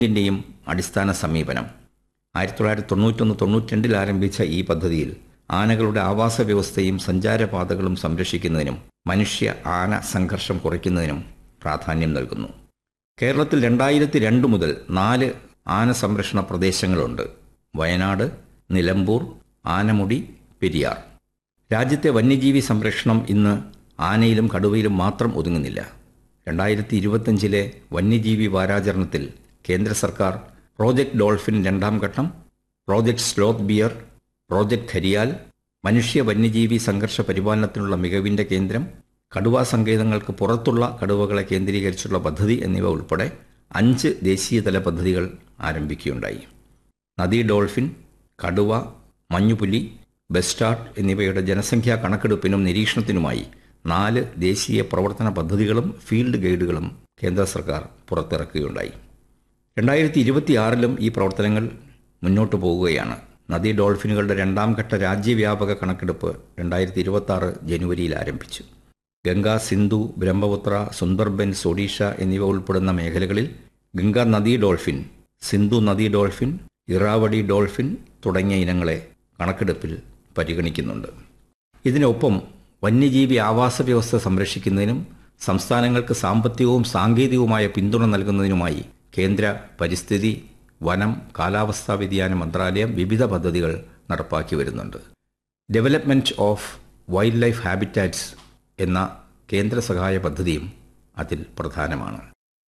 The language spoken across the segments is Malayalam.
ിൻ്റെയും അടിസ്ഥാന സമീപനം ആയിരത്തി തൊള്ളായിരത്തി തൊണ്ണൂറ്റൊന്ന് തൊണ്ണൂറ്റിരണ്ടിൽ ആരംഭിച്ച ഈ പദ്ധതിയിൽ ആനകളുടെ ആവാസ വ്യവസ്ഥയും സഞ്ചാരപാതകളും സംരക്ഷിക്കുന്നതിനും മനുഷ്യ ആന സംഘർഷം കുറയ്ക്കുന്നതിനും പ്രാധാന്യം നൽകുന്നു കേരളത്തിൽ രണ്ടായിരത്തി രണ്ട് മുതൽ നാല് ആന സംരക്ഷണ പ്രദേശങ്ങളുണ്ട് വയനാട് നിലമ്പൂർ ആനമുടി പെരിയാർ രാജ്യത്തെ വന്യജീവി സംരക്ഷണം ഇന്ന് ആനയിലും കടുവയിലും മാത്രം ഒതുങ്ങുന്നില്ല രണ്ടായിരത്തി ഇരുപത്തഞ്ചിലെ വന്യജീവി വാരാചരണത്തിൽ കേന്ദ്ര സർക്കാർ പ്രോജക്ട് ഡോൾഫിൻ രണ്ടാം ഘട്ടം project sloth bear project gharial മനുഷ്യ വന്യജീവി സംഘർഷ പരിപാലനത്തിനുള്ള മികവിന്റെ കേന്ദ്രം കടുവാ സങ്കേതങ്ങൾക്ക് പുറത്തുള്ള കടുവകളെ കേന്ദ്രീകരിച്ചുള്ള പദ്ധതി എന്നിവ ഉൾപ്പെടെ അഞ്ച് ദേശീയതല പദ്ധതികൾ ആരംഭിക്കുകയുണ്ടായി നദീ ഡോൾഫിൻ കടുവ മഞ്ഞുപുലി ബെസ്റ്റാർട്ട് എന്നിവയുടെ ജനസംഖ്യാ കണക്കെടുപ്പിനും നിരീക്ഷണത്തിനുമായി നാല് ദേശീയ പ്രവർത്തന പദ്ധതികളും ഫീൽഡ് ഗൈഡുകളും കേന്ദ്ര സർക്കാർ പുറത്തിറക്കുകയുണ്ടായി രണ്ടായിരത്തി ഇരുപത്തിയാറിലും ഈ പ്രവർത്തനങ്ങൾ മുന്നോട്ടു പോകുകയാണ് നദീ ഡോൾഫിനുകളുടെ രണ്ടാം ഘട്ട രാജ്യവ്യാപക കണക്കെടുപ്പ് രണ്ടായിരത്തി ഇരുപത്തി ആറ് ജനുവരിയിൽ ആരംഭിച്ചു ഗംഗ സിന്ധു ബ്രഹ്മപുത്ര സുന്ദർബൻസ് ഒഡീഷ എന്നിവ ഉൾപ്പെടുന്ന മേഖലകളിൽ ഗംഗ നദീ ഡോൾഫിൻ സിന്ധു നദീ ഡോൾഫിൻ ഇറാവടി ഡോൾഫിൻ തുടങ്ങിയ ഇനങ്ങളെ കണക്കെടുപ്പിൽ പരിഗണിക്കുന്നുണ്ട് ഇതിനൊപ്പം വന്യജീവി ആവാസ വ്യവസ്ഥ സംരക്ഷിക്കുന്നതിനും സംസ്ഥാനങ്ങൾക്ക് സാമ്പത്തികവും സാങ്കേതികവുമായ പിന്തുണ നൽകുന്നതിനുമായി കേന്ദ്ര പരിസ്ഥിതി വനം കാലാവസ്ഥാ വ്യതിയാന മന്ത്രാലയം വിവിധ പദ്ധതികൾ നടപ്പാക്കി വരുന്നുണ്ട് development of wild life habitats എന്ന കേന്ദ്ര സഹായ പദ്ധതിയും അതിൽ പ്രധാനമാണ്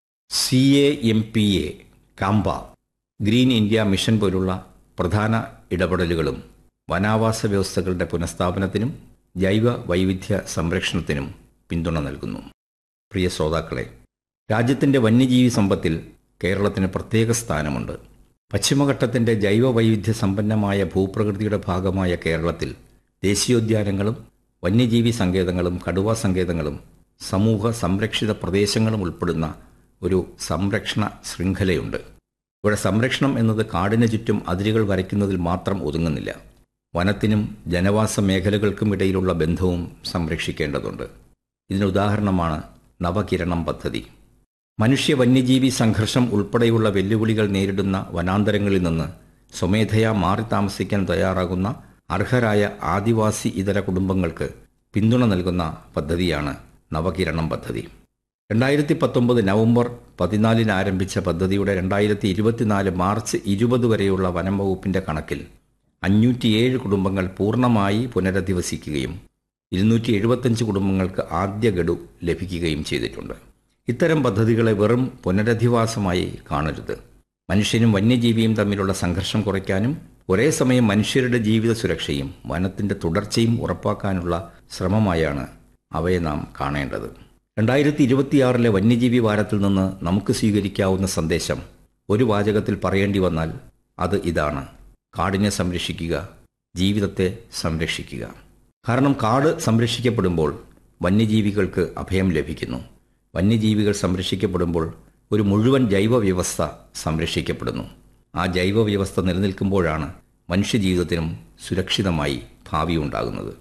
C A M P A CAMPA green India mission പോലുള്ള പ്രധാന ഇടപെടലുകളും വനാവാസ വ്യവസ്ഥകളുടെ പുനഃസ്ഥാപനത്തിനും ജൈവ വൈവിധ്യ സംരക്ഷണത്തിനും പിന്തുണ നൽകുന്നു പ്രിയ ശ്രോതാക്കളെ രാജ്യത്തിൻ്റെ വന്യജീവി സമ്പത്തിൽ കേരളത്തിന് പ്രത്യേക സ്ഥാനമുണ്ട് പശ്ചിമഘട്ടത്തിൻ്റെ ജൈവ വൈവിധ്യ സമ്പന്നമായ ഭൂപ്രകൃതിയുടെ ഭാഗമായ കേരളത്തിൽ ദേശീയോദ്യാനങ്ങളും വന്യജീവി സങ്കേതങ്ങളും കടുവാ സങ്കേതങ്ങളും സമൂഹ സംരക്ഷിത പ്രദേശങ്ങളും ഉൾപ്പെടുന്ന ഒരു സംരക്ഷണ ശൃംഖലയുണ്ട് ഇവിടെ സംരക്ഷണം എന്നത് കാടിന് ചുറ്റും അതിരുകൾ വരയ്ക്കുന്നതിൽ മാത്രം ഒതുങ്ങുന്നില്ല വനത്തിനും ജനവാസ മേഖലകൾക്കും ഇടയിലുള്ള ബന്ധവും സംരക്ഷിക്കേണ്ടതുണ്ട് ഇതിനുദാഹരണമാണ് നവകിരണം പദ്ധതി മനുഷ്യ വന്യജീവി സംഘർഷം ഉൾപ്പെടെയുള്ള വെല്ലുവിളികൾ നേരിടുന്ന വനാന്തരങ്ങളിൽ നിന്ന് സ്വമേധയാ മാറി താമസിക്കാൻ തയ്യാറാകുന്ന അർഹരായ ആദിവാസി ഇതര കുടുംബങ്ങൾക്ക് പിന്തുണ നൽകുന്ന പദ്ധതിയാണ് നവകിരണം പദ്ധതി രണ്ടായിരത്തി പത്തൊമ്പത് നവംബർ പതിനാലിന് ആരംഭിച്ച പദ്ധതിയുടെ രണ്ടായിരത്തി ഇരുപത്തിനാല് മാർച്ച് ഇരുപത് വരെയുള്ള വനം വകുപ്പിന്റെ കണക്കിൽ അഞ്ഞൂറ്റിയേഴ് കുടുംബങ്ങൾ പൂർണ്ണമായി പുനരധിവസിക്കുകയും ഇരുന്നൂറ്റി എഴുപത്തഞ്ച് കുടുംബങ്ങൾക്ക് ആദ്യ ഗഡു ലഭിക്കുകയും ചെയ്തിട്ടുണ്ട് ഇത്തരം പദ്ധതികളെ വെറും പുനരധിവാസമായി കാണരുത് മനുഷ്യനും വന്യജീവിയും തമ്മിലുള്ള സംഘർഷം കുറയ്ക്കാനും ഒരേ സമയം മനുഷ്യരുടെ ജീവിത സുരക്ഷയും വനത്തിന്റെ തുടർച്ചയും ഉറപ്പാക്കാനുള്ള ശ്രമമായാണ് അവയെ നാം കാണേണ്ടത് രണ്ടായിരത്തി ഇരുപത്തിയാറിലെ വന്യജീവി വാരത്തിൽ നിന്ന് നമുക്ക് സ്വീകരിക്കാവുന്ന സന്ദേശം ഒരു വാചകത്തിൽ പറയേണ്ടി വന്നാൽ അത് ഇതാണ് കാടിനെ സംരക്ഷിക്കുക ജീവിതത്തെ സംരക്ഷിക്കുക കാരണം കാട് സംരക്ഷിക്കപ്പെടുമ്പോൾ വന്യജീവികൾക്ക് അഭയം ലഭിക്കുന്നു വന്യജീവികൾ സംരക്ഷിക്കപ്പെടുമ്പോൾ ഒരു മുഴുവൻ ജൈവ വ്യവസ്ഥ സംരക്ഷിക്കപ്പെടുന്നു ആ ജൈവ വ്യവസ്ഥ നിലനിൽക്കുമ്പോഴാണ് മനുഷ്യജീവിതത്തിനും സുരക്ഷിതമായി ഭാവി ഉണ്ടാകുന്നത്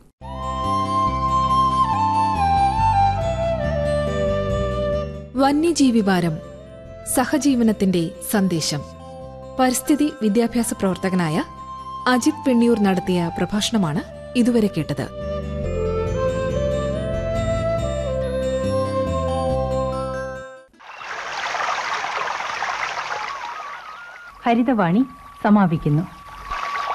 വന്യജീവി വാരം സഹജീവനത്തിന്റെ സന്ദേശം പരിസ്ഥിതി വിദ്യാഭ്യാസ പ്രവർത്തകനായ അജിത് പെണ്ണിയൂർ നടത്തിയ പ്രഭാഷണമാണ് ഇതുവരെ കേട്ടത് ഹരിതവാണി സമാപിക്കുന്നു